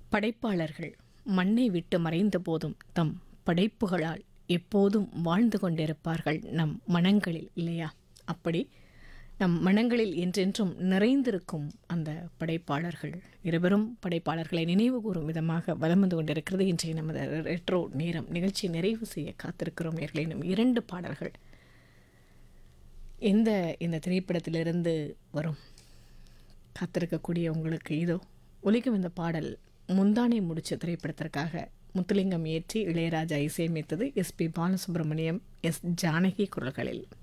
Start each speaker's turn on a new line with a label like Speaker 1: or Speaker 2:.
Speaker 1: படைப்பாளர்கள் மண்ணை விட்டு மறைந்த போதும் தம் படைப்புகளால் எப்போதும் வாழ்ந்து கொண்டிருப்பார்கள் நம் மனங்களில் இல்லையா அப்படி நம் மனங்களில் என்றென்றும் நிறைந்திருக்கும் அந்த படைப்பாளர்கள் இருவரும் படைப்பாளர்களை நினைவு கூறும் விதமாக வலம் வந்து கொண்டிருக்கிறது இன்றைய நமது ரெட்ரோ நேரம் நிகழ்ச்சி நிறைவு செய்ய காத்திருக்கிறோம் நேர்களே இன்னும் இரண்டு பாடல்கள் எந்த இந்த திரைப்படத்திலிருந்து வரும் காத்திருக்கக்கூடிய உங்களுக்கு இதோ ஒலிக்கும் இந்த பாடல் முந்தானை முடிச்ச திரைப்படத்திற்காக முத்துலிங்கம் ஏற்றி இளையராஜா இசையமைத்தது எஸ்பி பாலசுப்ரமணியம் எஸ் ஜானகி குரல்களில்